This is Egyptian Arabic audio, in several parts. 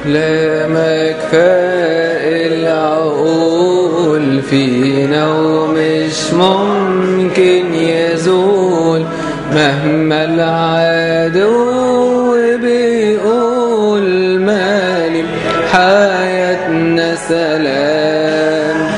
كلامك فاق العقول فينا ومش ممكن يزول مهما العدو بيقول مالي حياتنا سلام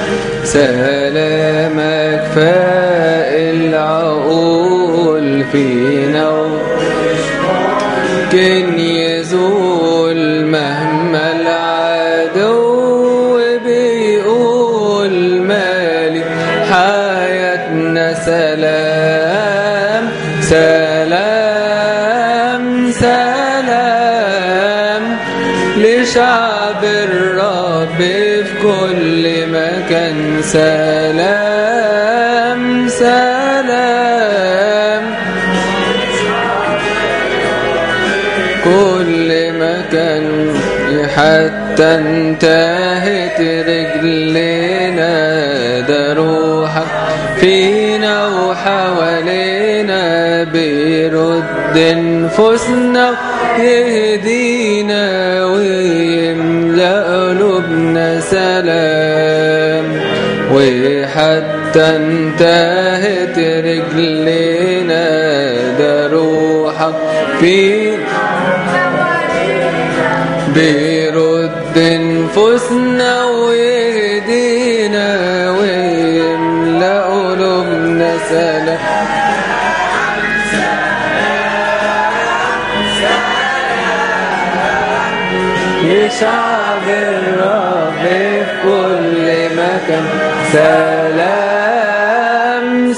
سلامك فاق العقول فينا ومش ممكن يزول مهما العدو بيقول مالي حياتنا سلام سلام سلام لشعب الرب في كل مكان سلام سلام كل مكان حتى انتهت رجلنا ده روحك فينا وحوالينا بيرد نفوسنا يهدينا ويملأ قلوبنا سلام وحتى انتهت رجلنا ده روحك فينا بيرد نفوسنا ويهدينا ويملأ قلوبنا سلام لشعب الرب في كل مكان سلام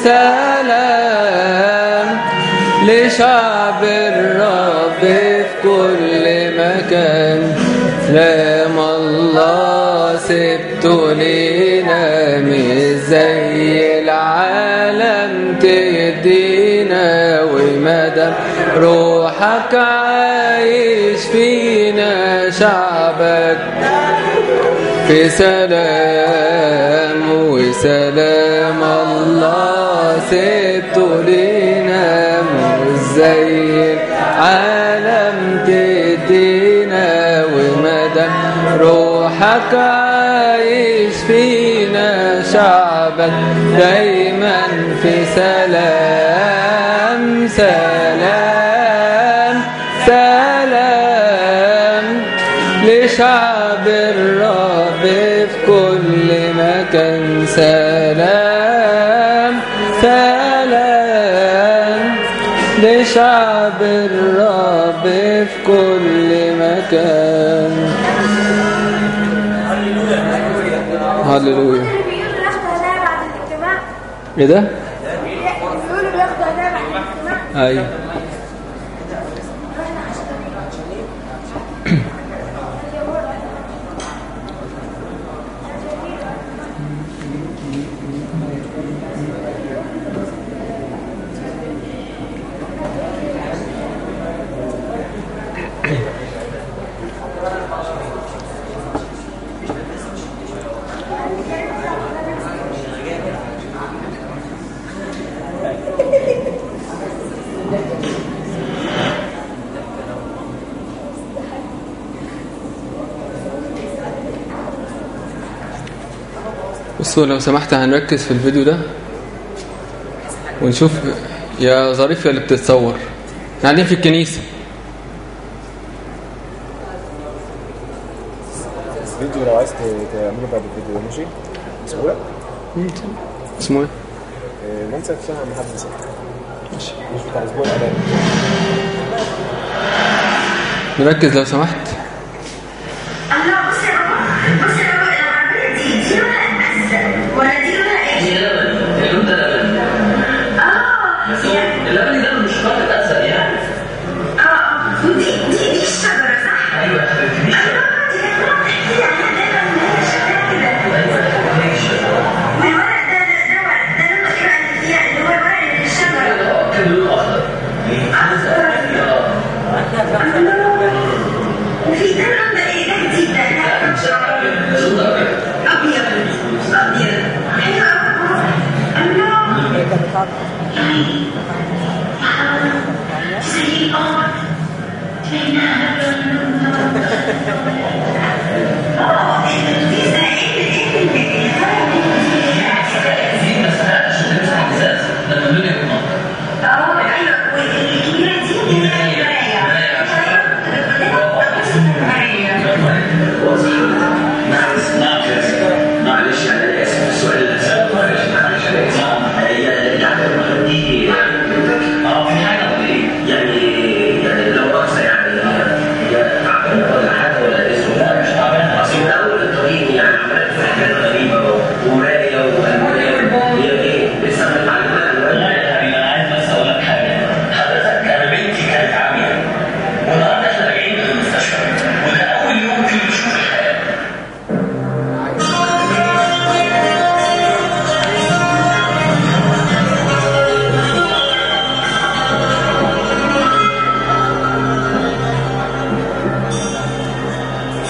سلام لشعب الرب في كل مكان سلام الله سبته لينا مش زي العالم تهدينا ومدام روحك عايش فينا شعبك في سلام وسلام الله سبته لينا مش زي العالم تدينا ومدام روحك عايش فينا شعبك دايما في سلام سلام سلام لشعب الرب في كل مكان سلام سلام لشعب الرب في كل مكان هللويا بيقولوا بياخدوا هدايا بعد الاجتماع ايه ده؟ بيقولوا بياخدوا هدايا بعد الاجتماع ايوه بصوا لو سمحت هنركز في الفيديو ده ونشوف يا ظريف يا اللي بتتصور احنا قاعدين في الكنيسة فيديو لو عايز ت- تعمله بعد الفيديو ماشي بسهولة اسمه ايه؟ آه، ننسى تشتغل مع حد نسيت ماشي. مش بتاع الاسبوع الاعلامي نركز لو سمحت الله بص يا بابا بص يا بابا العربية دي دي لونها أسود ولا دي لونها إيه؟ آه هي- اللبن ده مش قطعة أسد يعني آه آه ودي دي دي الشجرة صح؟ أيوة يا حبيبتي دي الله دي كانت ماما بتحكي لي عنها دايما إن هي شكلها كده والورق ده ده ده ورق ده لونه إيه بقى اللي فيها اللي هو الورق اللي في الشجرة كان لونه أخضر الله وفي ده لون ده إيه ده جديد ده ده مش عارف.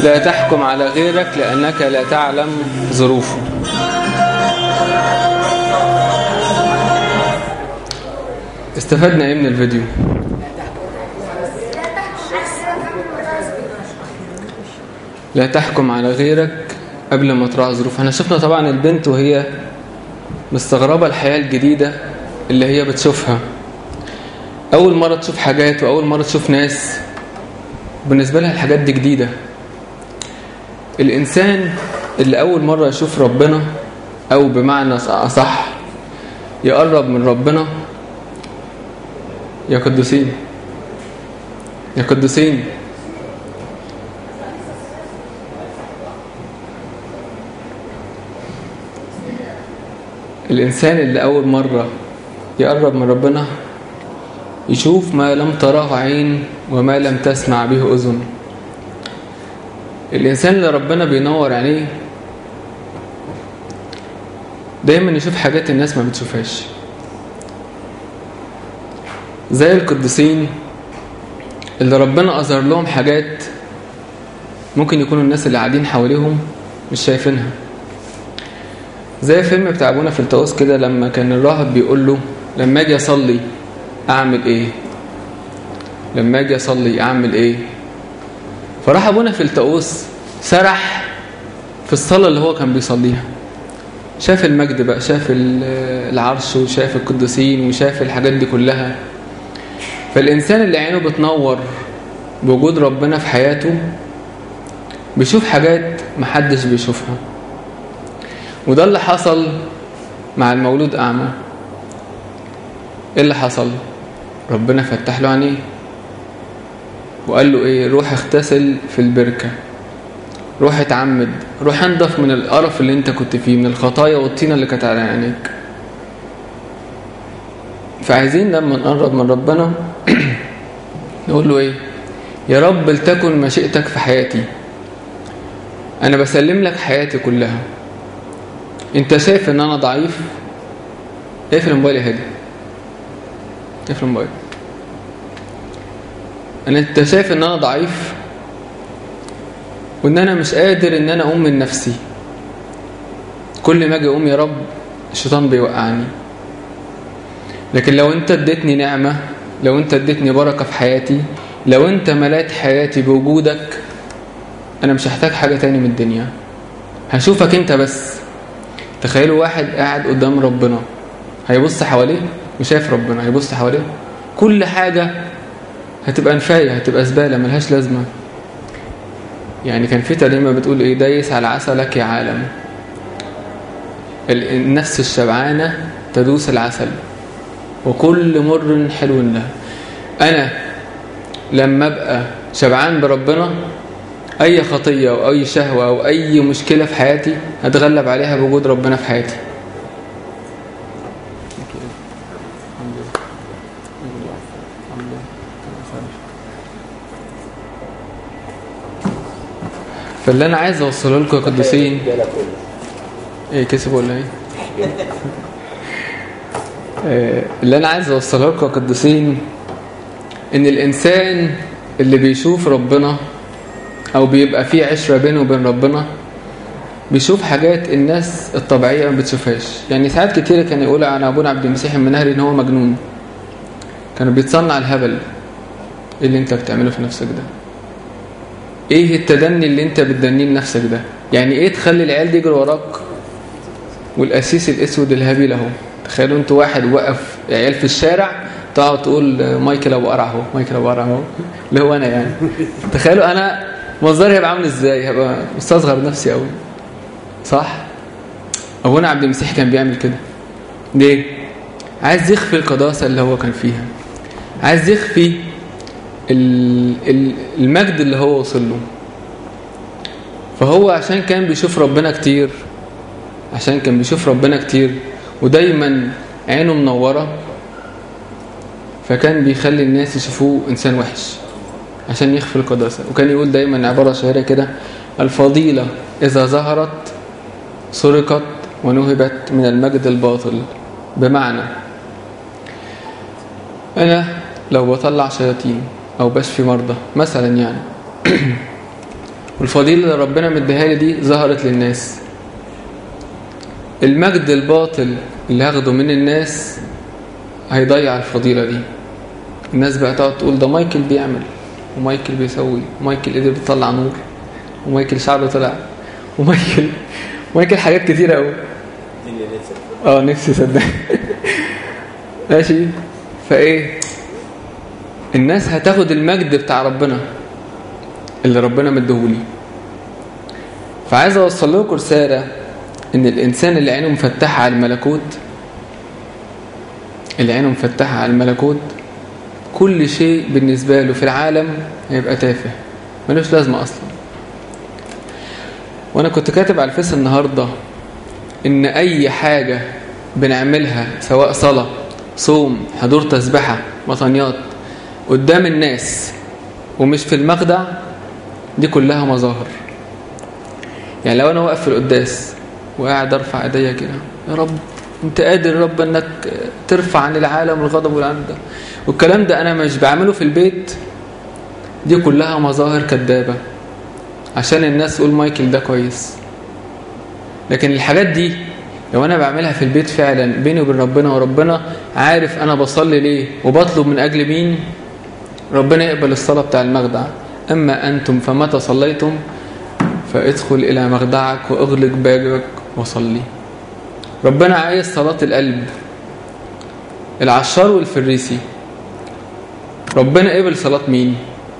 لا تحكم على غيرك لأنك لا تعلم ظروفه استفدنا ايه من الفيديو لا تحكم على غيرك قبل ما تراعي ظروف احنا شفنا طبعا البنت وهي مستغربة الحياة الجديدة اللي هي بتشوفها أول مرة تشوف حاجات وأول مرة تشوف ناس بالنسبة لها الحاجات دي جديدة الإنسان اللي أول مرة يشوف ربنا أو بمعنى أصح يقرب من ربنا يا قدوسين يا قدوسين الإنسان اللي أول مرة يقرب من ربنا يشوف ما لم تراه عين وما لم تسمع به أذن الإنسان اللي ربنا بينور عليه دايما يشوف حاجات الناس ما بتشوفهاش زي القديسين اللي ربنا أظهر لهم حاجات ممكن يكونوا الناس اللي قاعدين حواليهم مش شايفينها زي فيلم بتاع ابونا في التواصل كده لما كان الراهب بيقول له لما اجي اصلي اعمل ايه لما اجي اصلي اعمل ايه فراح ابونا في التقوس سرح في الصلاه اللي هو كان بيصليها شاف المجد بقى شاف العرش وشاف القديسين وشاف الحاجات دي كلها فالانسان اللي عينه بتنور بوجود ربنا في حياته بيشوف حاجات محدش بيشوفها وده اللي حصل مع المولود أعمى ايه اللي حصل ربنا فتح له عينيه وقال له ايه روح اغتسل في البركة روح اتعمد روح انضف من القرف اللي انت كنت فيه من الخطايا والطينة اللي كانت على عينيك فعايزين لما نقرب من ربنا نقول له ايه يا رب لتكن مشيئتك في حياتي انا بسلم لك حياتي كلها انت شايف ان انا ضعيف اقفل الموبايل يا هادي اقفل الموبايل انا انت شايف ان انا ضعيف وان انا مش قادر ان انا اقوم من نفسي كل ما اجي اقوم يا رب الشيطان بيوقعني لكن لو انت اديتني نعمة لو انت اديتني بركة في حياتي لو انت ملأت حياتي بوجودك انا مش هحتاج حاجة تاني من الدنيا هشوفك انت بس تخيلوا واحد قاعد قدام ربنا هيبص حواليه وشايف ربنا هيبص حواليه كل حاجة هتبقى نفاية هتبقى زبالة ملهاش لازمة يعني كان في ترنيمة بتقول ايه دايس على عسلك يا عالم النفس الشبعانة تدوس العسل وكل مر حلو لها أنا لما أبقى شبعان بربنا أي خطية أو أي شهوة أو أي مشكلة في حياتي هتغلب عليها بوجود ربنا في حياتي فاللي أنا عايز أوصله لكم يا قديسين إيه كسب ولا إيه؟ آه، اللي أنا عايز أوصله لكم يا قديسين إن الإنسان اللي بيشوف ربنا او بيبقى في عشرة بينه وبين ربنا بيشوف حاجات الناس الطبيعية ما بتشوفهاش يعني ساعات كتير كان يقول عن ابونا عبد المسيح المنهري ان هو مجنون كان بيتصنع الهبل ايه اللي انت بتعمله في نفسك ده ايه التدني اللي انت بتدنيه لنفسك ده يعني ايه تخلي العيال دي يجري وراك والقسيس الاسود الهبيل اهو تخيلوا انتوا واحد وقف عيال في الشارع تقعد تقول مايكل ابو قرع اهو مايكل ابو قرع اهو اللي هو انا يعني تخيلوا انا منظري هيبقى عامل ازاي هبقى مستصغر نفسي قوي صح ابونا عبد المسيح كان بيعمل كده ليه عايز يخفي القداسه اللي هو كان فيها عايز يخفي ال- ال- المجد اللي هو وصل له فهو عشان كان بيشوف ربنا كتير عشان كان بيشوف ربنا كتير ودايما عينه منوره فكان بيخلي الناس يشوفوه انسان وحش عشان يخفي القداسة وكان يقول دايما عبارة شهيرة كده الفضيلة إذا ظهرت سرقت ونهبت من المجد الباطل بمعنى أنا لو بطلع شياطين أو بشفي مرضى مثلا يعني والفضيلة اللي ربنا مديها لي دي ظهرت للناس المجد الباطل اللي هاخده من الناس هيضيع الفضيلة دي الناس بقى تقعد تقول ده مايكل بيعمل ومايكل بيسوي ومايكل قدر بيطلع نور ومايكل شعره طلع ومايكل مايكل حاجات كتيرة قوي اه نفسي صدق ماشي فايه الناس هتاخد المجد بتاع ربنا اللي ربنا مديهولي فعايز اوصل لكم رساله ان الانسان اللي عينه مفتحه على الملكوت اللي عينه مفتحه على الملكوت كل شيء بالنسبه له في العالم هيبقى تافه ملوش لازمه اصلا وانا كنت كاتب على الفيس النهارده ان اي حاجه بنعملها سواء صلاه صوم حضور تسبحه مطنيات قدام الناس ومش في المخدع دي كلها مظاهر يعني لو انا واقف في القداس وقاعد ارفع ايديا كده يا رب انت قادر يا رب انك ترفع عن العالم الغضب والعند ده والكلام ده انا مش بعمله في البيت دي كلها مظاهر كدابة عشان الناس تقول مايكل ده كويس لكن الحاجات دي لو انا بعملها في البيت فعلا بيني وبين ربنا وربنا عارف انا بصلي ليه وبطلب من اجل مين ربنا يقبل الصلاة بتاع المخدع اما انتم فمتى صليتم فادخل الى مخدعك واغلق بابك وصلي ربنا عايز صلاة القلب العشار والفريسي ربنا قبل صلاة مين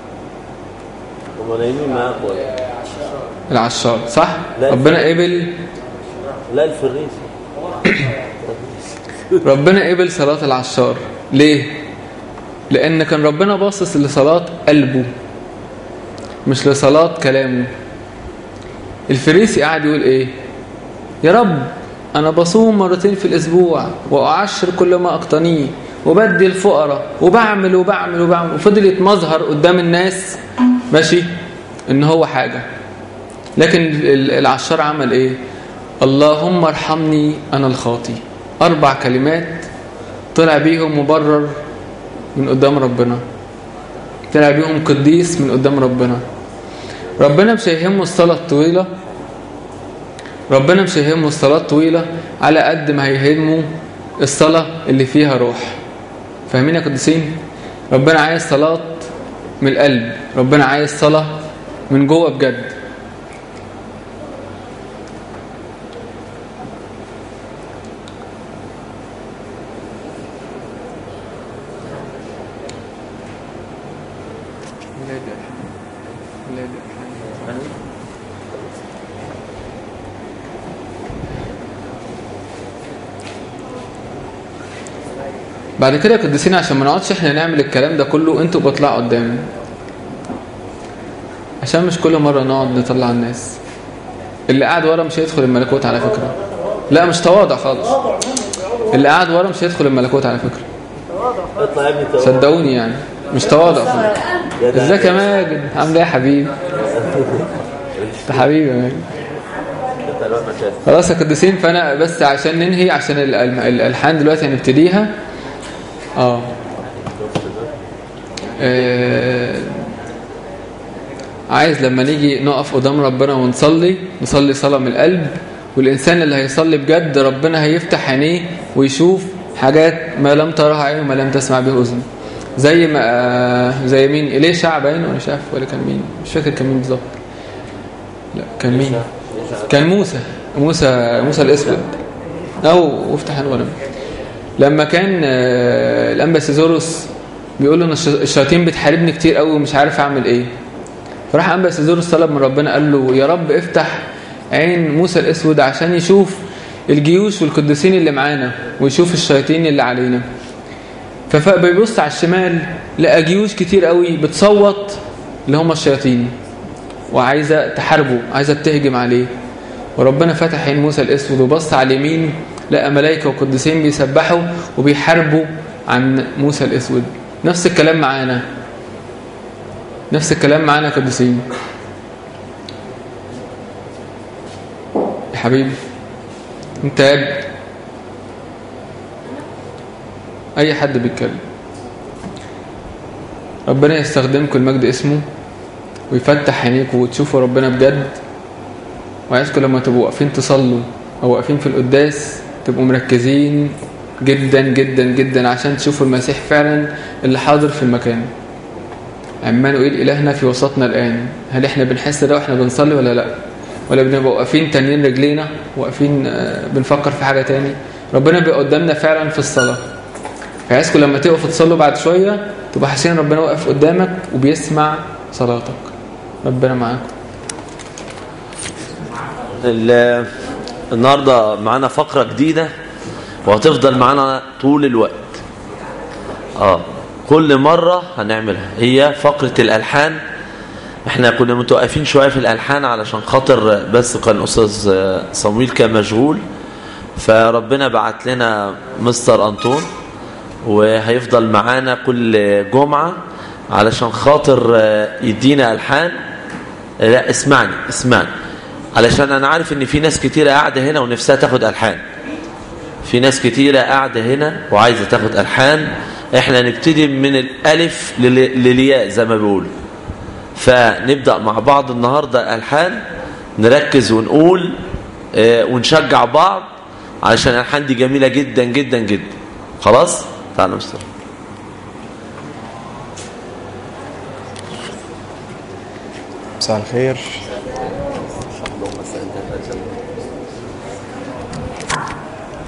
هم نايمين معاك ولا العشار صح لا. ربنا قبل لا الفريسي ربنا قبل صلاة العشار ليه لان كان ربنا باصص لصلاة قلبه مش لصلاة كلامه الفريسي قاعد يقول ايه يا رب انا بصوم مرتين في الاسبوع واعشر كل ما اقتنيه وبدي الفقراء وبعمل وبعمل وبعمل وفضل يتمظهر قدام الناس ماشي ان هو حاجة لكن ال- العشار عمل ايه اللهم ارحمني انا الخاطي اربع كلمات طلع بيهم مبرر من قدام ربنا طلع بيهم قديس من قدام ربنا ربنا مش هيهمه الصلاة الطويلة ربنا مش هيهمه الصلاة الطويلة على قد ما هيهمه الصلاة اللي فيها روح فاهمين يا قديسين ربنا عايز صلاة من القلب ربنا عايز صلاة من جوه بجد بعد كده يا قديسين عشان ما نقعدش احنا نعمل الكلام ده كله انتوا بطلعوا قدام عشان مش كل مرة نقعد نطلع الناس اللي قاعد ورا مش هيدخل الملكوت على فكرة لا مش تواضع خالص اللي قاعد ورا مش هيدخل الملكوت على فكرة اطلع يا ابني تواضع. صدقوني يعني مش تواضع خالص يا ده ازيك يا ماجد عامل ايه يا حبيبي انت حبيبي يا ماجد انت الوقت ما شايف خلاص يا قديسين فانا بس عشان ننهي عشان ال- ال- الالحان دلوقتي هنبتديها اه آه، عايز لما نيجي نقف قدام ربنا ونصلي نصلي صلاة من القلب والإنسان اللي هيصلي بجد ربنا هيفتح عينيه ويشوف حاجات ما لم تراها عين وما لم تسمع به أذن زي ما آه، زي مين إليه شعب باين ولا شاف ولا كان مين مش فاكر كان مين بالظبط لا كان مين كان موسى موسى موسى الاسود او افتح الغنم لما كان آه، الانبا سيزوروس بيقول له ان الش- الشياطين بتحاربني كتير قوي ومش عارف اعمل ايه فراح انبا سيزوروس طلب من ربنا قال له يا رب افتح عين موسى الاسود عشان يشوف الجيوش والقديسين اللي معانا ويشوف الشياطين اللي علينا فبيبص على الشمال لقى جيوش كتير قوي بتصوت اللي هم الشياطين وعايزه تحاربه عايزه تهجم عليه وربنا فتح عين موسى الاسود وبص على اليمين لقى ملائكه وقديسين بيسبحوا وبيحاربوا عن موسى الاسود نفس الكلام معانا نفس الكلام معانا يا قديسين يا حبيبي انت يا ابني اي حد بيتكلم ربنا يستخدمكم المجد اسمه ويفتح عينيكم وتشوفوا ربنا بجد وعايزكم لما تبقوا واقفين تصلوا او واقفين في القداس تبقوا مركزين جدا جدا جدا عشان تشوفوا المسيح فعلا اللي حاضر في المكان عمانوئيل إلهنا في وسطنا الآن هل احنا بنحس ده واحنا بنصلي ولا لا ولا بنبقى واقفين تانيين رجلينا واقفين آه، بنفكر في حاجة تاني ربنا بيبقى قدامنا فعلا في الصلاة فعايزكم لما تقفوا تصلوا بعد شوية تبقى حاسين ربنا واقف قدامك وبيسمع صلاتك ربنا معاكم ال- النهارده معانا فقرة جديدة وهتفضل معانا طول الوقت اه كل مرة هنعملها هي فقرة الألحان احنا كنا متوقفين شوية في الألحان علشان خاطر بس كان أستاذ صمويل كان مشغول فربنا بعت لنا مستر أنطون وهيفضل معانا كل جمعة علشان خاطر يدينا ألحان لا اسمعني اسمعني علشان انا عارف ان في ناس كتيرة قاعدة هنا ونفسها تاخد ألحان في ناس كتيرة قاعدة هنا وعايزة تاخد ألحان احنا نبتدي من الألف لل- للياء زي ما بيقولوا فنبدأ مع بعض النهاردة ألحان نركز ونقول اه ونشجع بعض علشان الألحان دي جميلة جدا جدا جدا خلاص تعالى يا مستر مساء الخير اللهم صل على